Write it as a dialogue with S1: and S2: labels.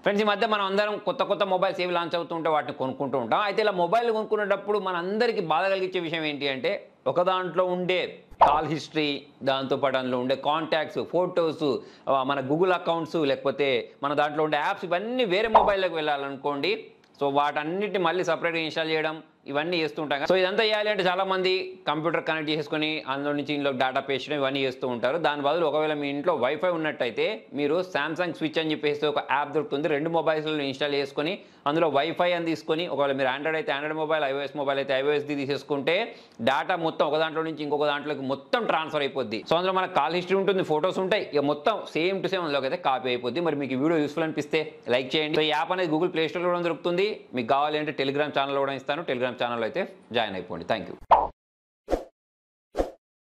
S1: Friends ఈ మధ్య మనం అందరం కొత్త కొత్త మొబైల్స్ ఏవి లాంచ్ అవుతుంటే వాటిని కొనుక్కుంటూ ఉంటాం అయితే ఇలా మొబైల్ కొనుక్కునేటప్పుడు మన అందరికీ బాధ కలిగించే విషయం ఏంటి అంటే ఒక దాంట్లో ఉండే కాల్ హిస్టరీ దాంతోపాటు అందులో ఉండే కాంటాక్ట్స్ ఫొటోస్ మన గూగుల్ అకౌంట్స్ లేకపోతే మన దాంట్లో ఉండే యాప్స్ ఇవన్నీ వేరే మొబైల్లోకి వెళ్ళాలనుకోండి సో వాటన్నిటిని మళ్ళీ సపరేట్గా ఇన్స్టాల్ చేయడం ఇవన్నీ చేస్తుంటాం కదా. సో ఇదంతా చేయాలి అంటే చాలా మంది కంప్యూటర్ కనెక్ట్ చేసుకొని అందులో నుంచి ఇంట్లో డేటా పేస్ట్ ఇవన్నీ చేస్తూ ఉంటారు దాని బదులు ఒకవేళ మీ ఇంట్లో వైఫై ఉన్నట్టయితే మీరు సామ్సంగ్ స్విచ్ అని చెప్పేసి ఒక యాప్ దొరుకుతుంది రెండు మొబైల్స్లో ఇన్స్టాల్ చేసుకొని అందులో వైఫై అని తీసుకొని ఒకవేళ మీరు ఆండ్రాయిడ్ అయితే ఆండ్రాయిడ్ మొబైల్ ఐఓఎస్ మొబైల్ అయితే ఐఓఎస్ది తీసేసుకుంటే డేటా మొత్తం ఒక దాంట్లో నుంచి ఇంకొక దాంట్లోకి మొత్తం ట్రాన్స్ఫర్ అయిపోద్ది సో అందులో మనకు కాల్ హిస్టరీ ఉంటుంది ఫొటోస్ ఉంటాయి ఇక మొత్తం సేమ్ టు సేమ్ అందులోకి అయితే కాపీ అయిపోద్ది మరి మీకు ఈ వీడియో యూస్ఫుల్ అనిపిస్తే లైక్ చేయండి సో ఈ యాప్ అనేది గూగుల్ ప్లే స్టోర్లో కూడా దొరుకుతుంది మీకు కావాలి అంటే టెలిగ్రామ్ ఛానల్ కూడా ఇస్తాను టెలిగ్రామ్ ఛానల్ అయితే జాయిన్ అయిపోండి థ్యాంక్ యూ